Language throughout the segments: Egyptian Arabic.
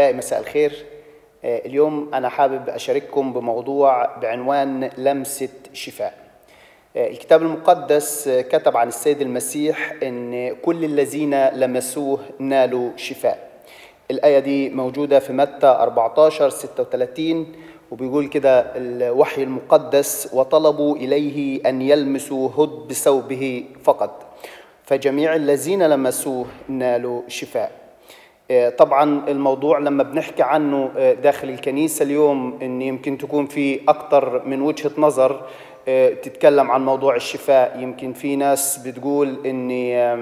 أحبائي مساء الخير آه، اليوم أنا حابب أشارككم بموضوع بعنوان لمسة شفاء آه، الكتاب المقدس آه، كتب عن السيد المسيح أن كل الذين لمسوه نالوا شفاء الآية دي موجودة في متى 14 36 وبيقول كده الوحي المقدس وطلبوا إليه أن يلمسوا هد بثوبه فقط فجميع الذين لمسوه نالوا شفاء آه، طبعا الموضوع لما بنحكي عنه آه، داخل الكنيسة اليوم ان يمكن تكون في أكثر من وجهة نظر آه، تتكلم عن موضوع الشفاء يمكن في ناس بتقول ان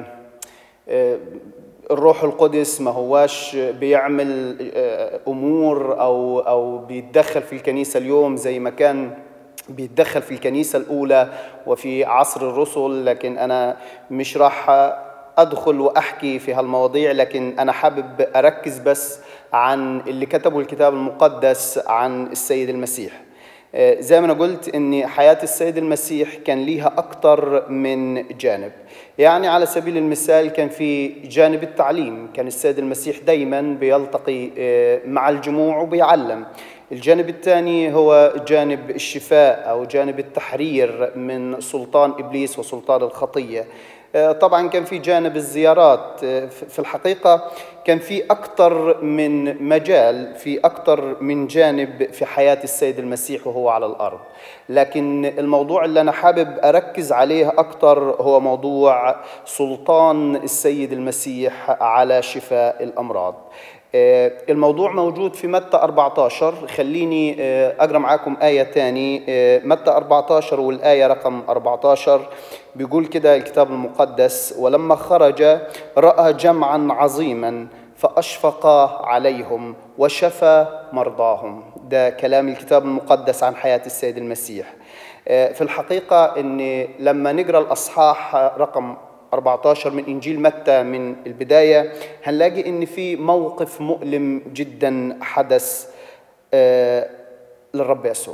الروح القدس ما هواش بيعمل امور او او بيتدخل في الكنيسه اليوم زي ما كان بيتدخل في الكنيسه الاولى وفي عصر الرسل لكن انا مش راح ادخل واحكي في هالمواضيع لكن انا حابب اركز بس عن اللي كتبه الكتاب المقدس عن السيد المسيح آه، زي ما انا قلت ان حياه السيد المسيح كان ليها اكثر من جانب يعني على سبيل المثال كان في جانب التعليم كان السيد المسيح دايما بيلتقي آه، مع الجموع وبيعلم الجانب الثاني هو جانب الشفاء او جانب التحرير من سلطان ابليس وسلطان الخطيه آه، طبعا كان في جانب الزيارات آه، في الحقيقة كان في أكثر من مجال في أكثر من جانب في حياة السيد المسيح وهو على الأرض لكن الموضوع اللي أنا حابب أركز عليه أكثر هو موضوع سلطان السيد المسيح على شفاء الأمراض آه، الموضوع موجود في متى 14 خليني آه، أقرأ معاكم آية تاني آه، متى 14 والآية رقم 14 بيقول كده الكتاب المقدس ولما خرج رأى جمعا عظيما فأشفق عليهم وشفى مرضاهم ده كلام الكتاب المقدس عن حياة السيد المسيح في الحقيقة أن لما نقرأ الأصحاح رقم 14 من إنجيل متى من البداية هنلاقي إن في موقف مؤلم جدا حدث آه، للرب يسوع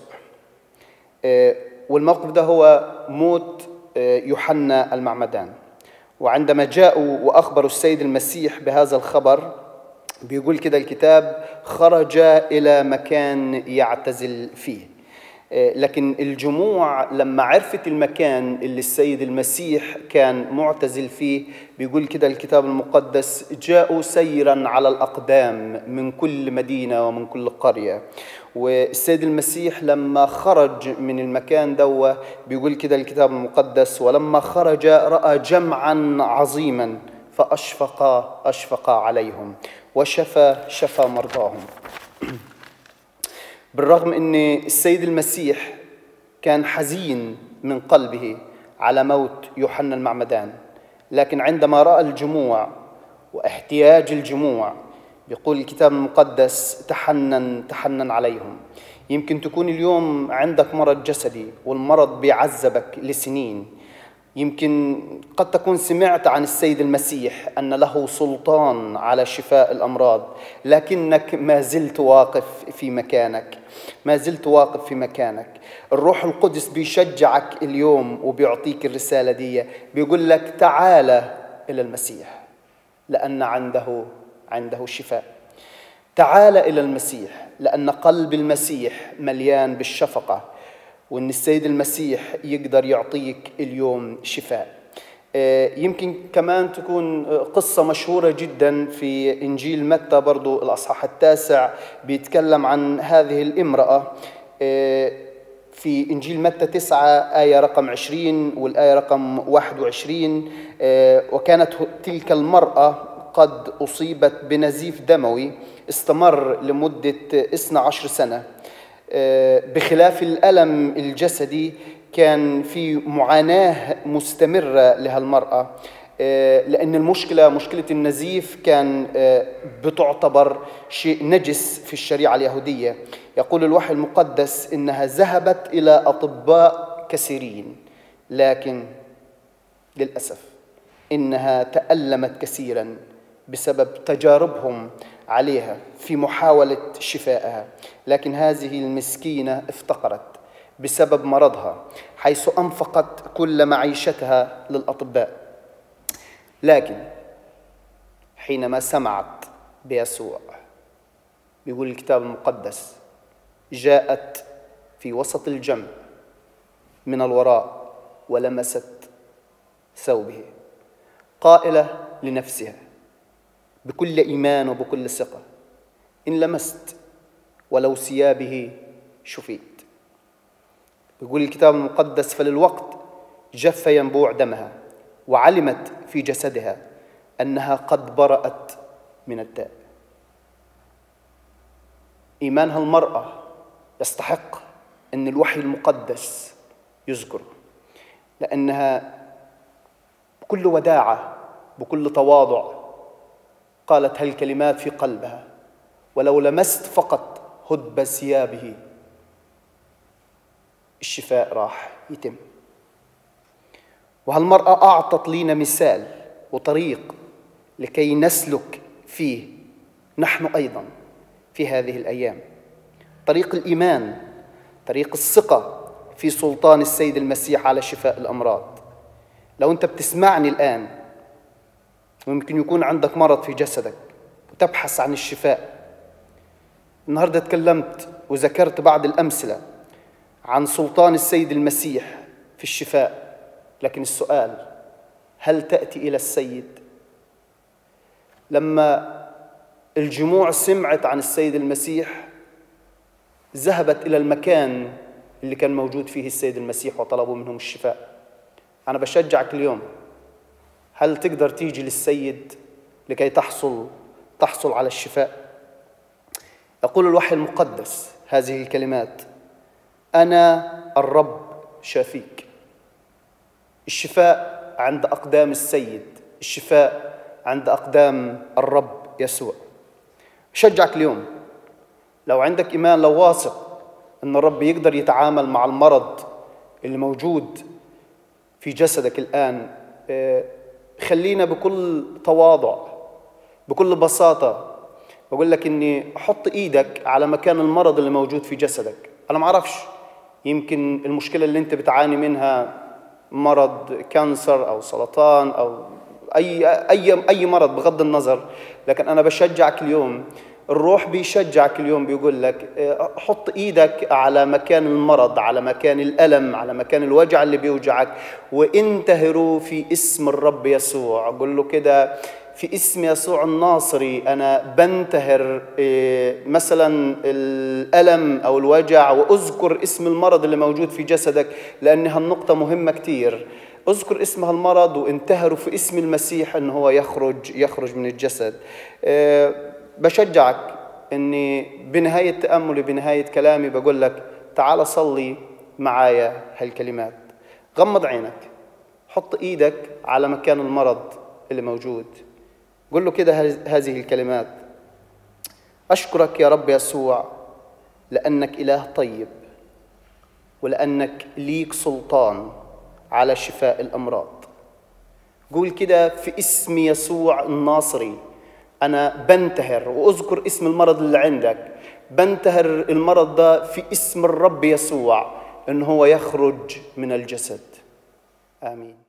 آه، والموقف ده هو موت آه، يوحنا المعمدان وعندما جاءوا وأخبروا السيد المسيح بهذا الخبر بيقول كده الكتاب خرج إلى مكان يعتزل فيه آه، لكن الجموع لما عرفت المكان اللي السيد المسيح كان معتزل فيه بيقول كده الكتاب المقدس جاءوا سيرا على الأقدام من كل مدينة ومن كل قرية والسيد المسيح لما خرج من المكان دوا بيقول كده الكتاب المقدس ولما خرج رأى جمعا عظيما فأشفق أشفق عليهم وشفى شفى مرضاهم بالرغم ان السيد المسيح كان حزين من قلبه على موت يوحنا المعمدان لكن عندما راى الجموع واحتياج الجموع يقول الكتاب المقدس تحنن تحنن عليهم يمكن تكون اليوم عندك مرض جسدي والمرض بيعذبك لسنين يمكن قد تكون سمعت عن السيد المسيح ان له سلطان على شفاء الامراض لكنك ما زلت واقف في مكانك ما زلت واقف في مكانك الروح القدس بيشجعك اليوم وبيعطيك الرساله دي بيقول لك تعال الى المسيح لان عنده عنده شفاء تعال الى المسيح لان قلب المسيح مليان بالشفقه وان السيد المسيح يقدر يعطيك اليوم شفاء آه، يمكن كمان تكون قصة مشهورة جدا في إنجيل متى برضو الأصحاح التاسع بيتكلم عن هذه الامرأة آه، في إنجيل متى تسعة آية رقم عشرين والآية رقم واحد وعشرين آه، وكانت تلك المرأة قد أصيبت بنزيف دموي استمر لمدة 12 سنة آه، بخلاف الألم الجسدي كان في معاناة مستمرة لهالمرأة آه، لأن المشكلة مشكلة النزيف كان آه، بتعتبر شيء نجس في الشريعة اليهودية يقول الوحي المقدس إنها ذهبت إلى أطباء كثيرين لكن للأسف إنها تألمت كثيرا بسبب تجاربهم عليها في محاولة شفائها لكن هذه المسكينة افتقرت بسبب مرضها حيث أنفقت كل معيشتها للأطباء لكن حينما سمعت بيسوع بيقول الكتاب المقدس جاءت في وسط الجمع من الوراء ولمست ثوبه قائله لنفسها بكل ايمان وبكل ثقه ان لمست ولو ثيابه شفيت يقول الكتاب المقدس فللوقت جف ينبوع دمها وعلمت في جسدها انها قد برات من الداء ايمانها المراه يستحق ان الوحي المقدس يذكره لانها بكل وداعه بكل تواضع قالت هالكلمات في قلبها ولو لمست فقط هدب ثيابه الشفاء راح يتم وهالمرأة أعطت لينا مثال وطريق لكي نسلك فيه نحن أيضا في هذه الأيام طريق الإيمان طريق الثقة في سلطان السيد المسيح على شفاء الأمراض لو أنت بتسمعني الآن ممكن يكون عندك مرض في جسدك وتبحث عن الشفاء النهارده تكلمت وذكرت بعض الأمثلة عن سلطان السيد المسيح في الشفاء لكن السؤال هل تأتي إلى السيد؟ لما الجموع سمعت عن السيد المسيح ذهبت إلى المكان اللي كان موجود فيه السيد المسيح وطلبوا منهم الشفاء أنا بشجعك اليوم هل تقدر تيجي للسيد لكي تحصل تحصل على الشفاء يقول الوحي المقدس هذه الكلمات انا الرب شافيك الشفاء عند اقدام السيد الشفاء عند اقدام الرب يسوع شجعك اليوم لو عندك ايمان لو واثق ان الرب يقدر يتعامل مع المرض اللي موجود في جسدك الان آه، خلينا بكل تواضع بكل بساطة بقول لك إني حط إيدك على مكان المرض اللي موجود في جسدك أنا ما أعرفش يمكن المشكلة اللي أنت بتعاني منها مرض كانسر أو سرطان أو أي أي أي مرض بغض النظر لكن أنا بشجعك اليوم الروح بيشجعك اليوم بيقول لك اه، حط ايدك على مكان المرض على مكان الالم على مكان الوجع اللي بيوجعك وانتهروا في اسم الرب يسوع قول له كده في اسم يسوع الناصري انا بنتهر اه، مثلا الالم او الوجع واذكر اسم المرض اللي موجود في جسدك لان هالنقطه مهمه كثير اذكر اسم هالمرض وانتهروا في اسم المسيح ان هو يخرج يخرج من الجسد اه، بشجعك اني بنهايه تاملي بنهايه كلامي بقول لك تعال صلي معايا هالكلمات غمض عينك حط ايدك على مكان المرض اللي موجود قل له كده هذه الكلمات اشكرك يا رب يسوع لانك اله طيب ولانك ليك سلطان على شفاء الامراض قول كده في اسم يسوع الناصري أنا بنتهر وأذكر اسم المرض اللي عندك بنتهر المرض ده في اسم الرب يسوع إن هو يخرج من الجسد آمين